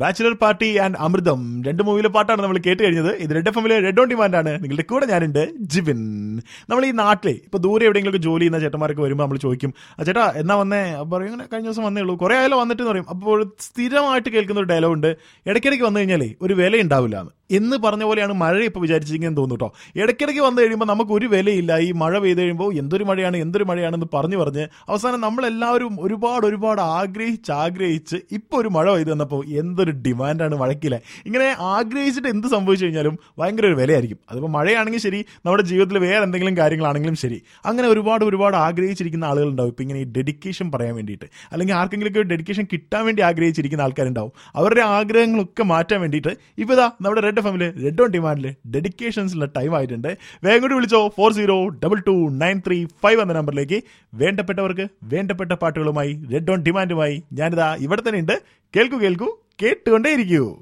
bachelor party and അമൃതം രണ്ട് മൂവിയിലെ പാട്ടാണ് നമ്മൾ കേട്ട് കഴിഞ്ഞത് ഇത് റെഡ് എഫ് എമ്മിലെ റെഡ് ഓൺ ഡിമാൻഡ് ആണ് നിങ്ങളുടെ കൂടെ ഞാനുണ്ട് ജിബിൻ നമ്മൾ ഈ നാട്ടിലെ ഇപ്പൊ ദൂരെ എവിടെയെങ്കിലും ജോലി ചെയ്യുന്ന ചേട്ടന്മാരൊക്കെ വരുമ്പോൾ നമ്മൾ ചോദിക്കും "ആ ചേട്ടാ എന്നാ വന്നേ അപ്പൊ പറയും ഇങ്ങനെ കഴിഞ്ഞ ദിവസം വന്നേ ഉള്ളൂ കുറെ ആയാലും വന്നിട്ട് എന്ന് പറയും അപ്പോൾ സ്ഥിരമായിട്ട് കേൾക്കുന്ന ഒരു ഡയലോഗ് ഉണ്ട് ഇടയ്ക്കിടയ്ക്ക് വന്നു കഴിഞ്ഞാലേ ഒരു വില ഉണ്ടാവില്ല എന്ന് എന്ന് പറഞ്ഞ പോലെയാണ് മഴ ഇപ്പൊ വിചാരിച്ചിരിക്കുന്നത് തോന്നുന്നു കേട്ടോ ഇടയ്ക്കിടയ്ക്ക് വന്നു കഴിയുമ്പോൾ നമുക്ക് ഒരു വിലയില്ല ഈ മഴ പെയ്ത് കഴിയുമ്പോൾ എന്തൊരു മഴയാണ് എന്തൊരു മഴയാണെന്ന് പറഞ്ഞു പറഞ്ഞ് അവസാനം നമ്മളെല്ലാവരും ഒരുപാട് ഒരുപാട് ആഗ്രഹിച്ച് ആഗ്രഹിച്ച് ഇപ്പൊ ഒരു മഴ പെയ്ത് വന്നപ്പോൾ എന്തൊരു ഡിമാൻഡാണ് മഴയ്ക്കില്ല ഇങ്ങനെ ആഗ്രഹിച്ചിട്ട് എന്ത് സംഭവിച്ചു കഴിഞ്ഞാലും ഭയങ്കര ഒരു വിലയായിരിക്കും അതിപ്പോൾ മഴയാണെങ്കിൽ ശരി നമ്മുടെ ജീവിതത്തിൽ വേറെ എന്തെങ്കിലും കാര്യങ്ങളാണെങ്കിലും ശരി അങ്ങനെ ഒരുപാട് ഒരുപാട് ആഗ്രഹിച്ചിരിക്കുന്ന ആളുകളുണ്ടാവും ഇപ്പം ഇങ്ങനെ ഈ ഡെഡിക്കേഷൻ പറയാൻ വേണ്ടിയിട്ട് അല്ലെങ്കിൽ ആർക്കെങ്കിലും ഒരു ഡെഡിക്കേഷൻ കിട്ടാൻ വേണ്ടി ആഗ്രഹിച്ചിരിക്കുന്ന ആൾക്കാരുണ്ടാവും അവരുടെ ആഗ്രഹങ്ങളൊക്കെ മാറ്റാൻ വേണ്ടിയിട്ട് ഇപ്പോൾ ഇതാ നമ്മുടെ റെഡ് എഫ് എമ്മിൽ റെഡ് ഓൺ ഡിമാൻഡിൽ ഡെഡിക്കേഷൻസിലുള്ള ടൈം ആയിട്ടുണ്ട് വേഗം കൂടി വിളിച്ചോ four zero double two nine three five എന്ന നമ്പറിലേക്ക് വേണ്ടപ്പെട്ടവർക്ക് വേണ്ടപ്പെട്ട പാട്ടുകളുമായി റെഡ് ഓൺ ഡിമാൻഡുമായി ഞാനിതാ ഇവിടെ തന്നെ ഉണ്ട് കേൾക്കൂ കേൾക്കൂ കേട്ടുകൊണ്ടേയിരിക്കൂ